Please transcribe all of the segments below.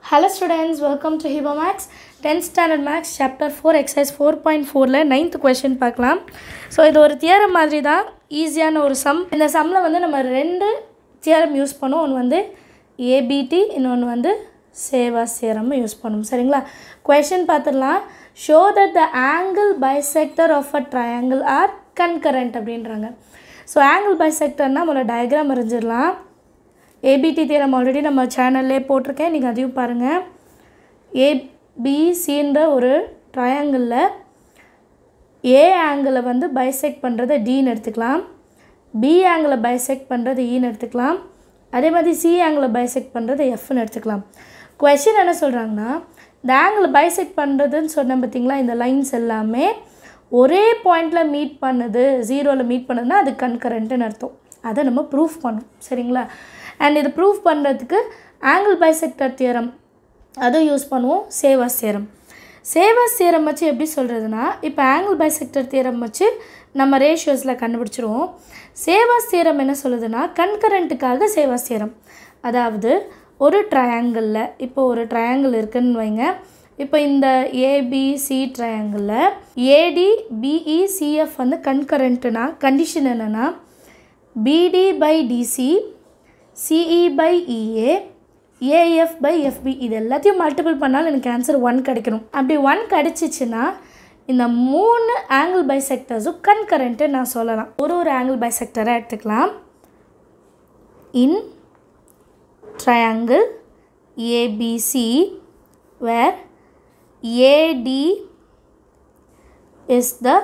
hello students welcome to Hibo maths tenth standard maths chapter four exercise four point ஃபோரில் ninth question பார்க்கலாம் so இது ஒரு theorem மாதிரி தான் ஈஸியான ஒரு சம் இந்த சம்மில் வந்து நம்ம ரெண்டு தியரம் யூஸ் பண்ணுவோம் ஒன்று வந்து ஏபிடி இன்னொன்று வந்து சேவாஸ் தியரம் யூஸ் பண்ணுவோம் சரிங்களா கொஷின் பார்த்துடலாம் show that the angle bisector of a triangle are concurrent அப்படின்றாங்க ஸோ ஆங்கிள் பைசெக்டர்னால் முதல்ல டயக்ராம் வரைஞ்சிடலாம் ஏபிடி தியரம் ஆல்ரெடி நம்ம சேனல்லே போட்டிருக்கேன் நீங்கள் அதையும் பாருங்கள் ஏபிசின்ற ஒரு ட்ரையாங்கிளில் ஏ ஆங்கிளை வந்து பைசெக்ட் பண்ணுறதை டீன்னு எடுத்துக்கலாம் பி ஆங்கிளை பைசெக்ட் பண்ணுறது ஈன்னு எடுத்துக்கலாம் அதே மாதிரி சி ஆங்கிளை பைசெக்ட் பண்ணுறது எஃப்னு எடுத்துக்கலாம் கொஷின் என்ன சொல்கிறாங்கன்னா இந்த ஆங்கிளை பைசெக்ட் பண்ணுறதுன்னு சொன்னேன் பார்த்தீங்களா இந்த லைன்ஸ் எல்லாமே ஒரே பாயிண்டில் மீட் பண்ணுது ஜீரோவில் மீட் பண்ணுதுன்னா அது கன்கரண்ட்டுன்னு அர்த்தம் அதை நம்ம ப்ரூஃப் பண்ணணும் சரிங்களா அண்ட் இது ப்ரூஃப் பண்ணுறதுக்கு ஆங்கிள் பைசெக்டர் தியரம் அதுவும் யூஸ் பண்ணுவோம் சேவாஸ் தியரம் சேவாஸ் தியரம் வச்சு எப்படி சொல்கிறதுனா இப்போ ஆங்கிள் பைசெக்டர் தியரம் வச்சு நம்ம ரேஷியோஸில் கண்டுபிடிச்சிருவோம் சேவாஸ் தியரம் என்ன சொல்லுதுன்னா கன்கரண்ட்டுக்காக சேவாஸ் தியரம் அதாவது ஒரு ட்ரையாங்கிளில் இப்போ ஒரு ட்ரையாங்கிள் இருக்குன்னு வைங்க இப்போ இந்த ஏபிசி ட்ரையாங்கிளில் ஏடி பிஇ சிஎஃப் வந்து கன்கரண்ட்டுனா கண்டிஷன் என்னென்னா BD by DC CE by EA AF by FB இது எல்லாத்தையும் மல்டிபிள் பண்ணாலும் எனக்கு ஆன்சர் ஒன் கிடைக்கணும் அப்படி ஒன் கிடச்சிச்சின்னா இந்த மூணு ஆங்கிள் பைசெக்டர்ஸும் கன்கரண்ட்டு நான் சொல்லலாம் ஒரு ஒரு ஆங்கிள் பைசெக்டரை எடுத்துக்கலாம் in triangle ABC where AD is the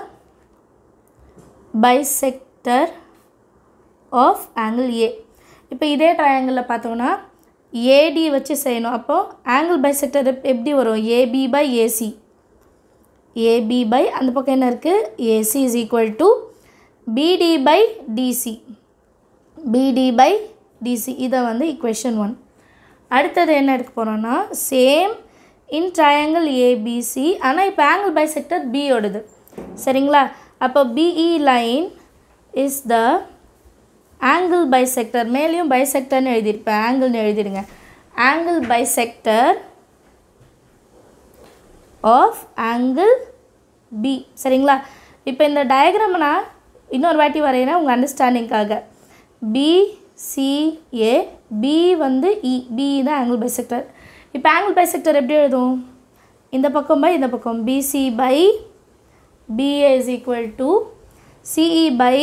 bisector of angle A இப்போ இதே ட்ரையாங்கிளில் பார்த்தோம்னா ஏடி வச்சு செய்யணும் அப்போது ஆங்கிள் பைசெக்டர் எப்படி வரும் AB by AC AB by அந்த பக்கம் என்ன இருக்குது AC is equal to BD by DC BD by DC இதை வந்து இக்குவேஷன் ஒன் அடுத்தது என்ன எடுக்க போகிறோன்னா சேம் இன் ட்ரையாங்கிள் ஏபிசி ஆனால் இப்போ ஆங்கிள் பைசெக்டர் பியோடது சரிங்களா அப்போ BE line is the angle bisector மேலேயும் பைசெக்டர்னு எழுதியிருப்பேன் ஆங்கிள்னு எழுதிடுங்க angle bisector of angle B சரிங்களா இப்போ இந்த டயக்ராம் நான் இன்னொரு வாட்டி வரைகிறேன் உங்கள் அண்டர்ஸ்டாண்டிங்காக பிசிஏ பி வந்து இ பி தான் ஆங்கிள் பைசெக்டர் இப்போ ஆங்கிள் பைசெக்டர் எப்படி எழுதும் இந்த பக்கம் பை இந்த பக்கம் BC by BA is equal to CE by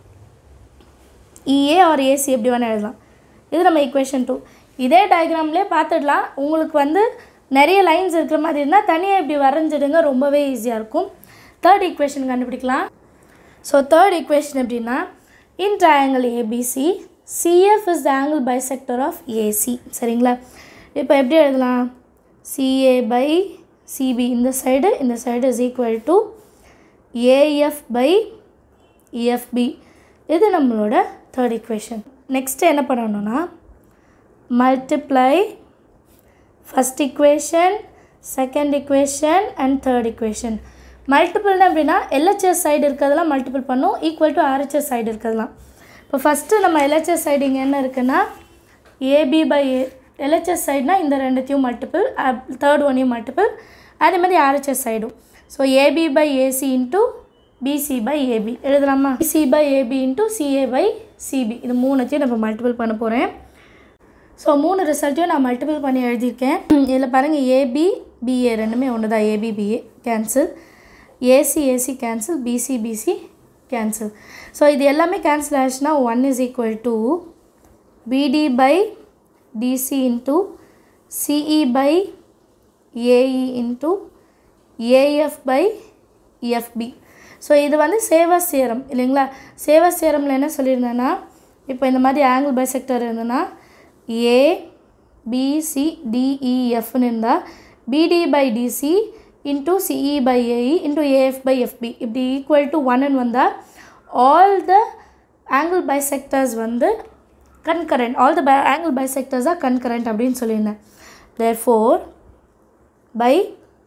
EA or AC எப்படி வேணால் எழுதலாம் இது நம்ம ஈக்குவேஷன் டூ இதே டயக்ராம்லேயே பார்த்துடலாம் உங்களுக்கு வந்து நிறைய லைன்ஸ் இருக்கிற மாதிரி இருந்தால் தனியாக இப்படி வரைஞ்சிடுங்க ரொம்பவே ஈஸியாக இருக்கும் தேர்ட் ஈக்குவேஷன் கண்டுபிடிக்கலாம் ஸோ தேர்ட் ஈக்குவேஷன் எப்படின்னா in triangle ABC CF is the angle bisector of AC சரிங்களா இப்போ எப்படி எழுதலாம் சிஏ பை சிபி இந்த சைடு இந்த side is equal to AF by EFB இது நம்மளோட தேர்ட் ஈக்குவேஷன் நெக்ஸ்ட்டு என்ன பண்ணணும்னா multiply first equation second equation and third equation மல்டிபிள்னா அப்படின்னா எல்ஹெச்எஸ் சைடு இருக்கிறதெல்லாம் மல்டிபிள் பண்ணும் ஈக்குவல் டு ஆர்ஹெச்எஸ் சைடு இருக்கிறதெல்லாம் இப்போ ஃபஸ்ட்டு நம்ம எல்ஹெச்எஸ் சைடு இங்கே என்ன இருக்குன்னா ஏபி பை ஏ எல்ஹெச்எஸ் சைடுனா இந்த ரெண்டுத்தையும் மல்டிபிள் தேர்ட் ஒன்னையும் மல்டிபிள் அதே மாதிரி ஆர்ஹெச்எஸ் சைடும் so AB by AC into BC by AB எழுதலாமா BC by AB into CA by CB இது மூணுத்தையும் நம்ம மல்டிபிள் பண்ண போகிறேன் ஸோ மூணு ரிசல்ட்டையும் நான் மல்டிபிள் பண்ணி எழுதியிருக்கேன் இதில் பாருங்கள் ஏபி பிஏ ரெண்டுமே ஒன்று தான் AB BA cancel AC AC cancel BC BC cancel so இது எல்லாமே கேன்சல் ஆச்சுன்னா one is equal to BD by DC into CE by AE into AF by FB so இது வந்து சேவாஸ் சேரம் இல்லைங்களா சேவாஸ் சேரமில் என்ன சொல்லியிருந்தேன்னா இப்போ இந்த மாதிரி ஆங்கிள் பைசெக்டர் இருந்ததுன்னா ஏ பிசி டிஇஎஃப்னு இருந்தால் BD by DC into CE by AE into AF by FB இப்படி ஈக்குவல் டு ஒன்னு வந்தால் ஆல் த ஆங்கிள் பைசெக்டர்ஸ் வந்து concurrent all the by angle bisectors are concurrent அப்படின்னு சொல்லியிருந்தேன் therefore by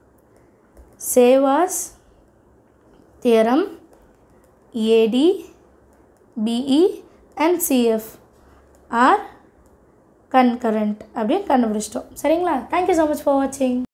Ceva's theorem AD, BE and CF are concurrent அப்படின்னு கண்டுபிடிச்சிட்டோம் சரிங்களா thank you so much for வாட்சிங்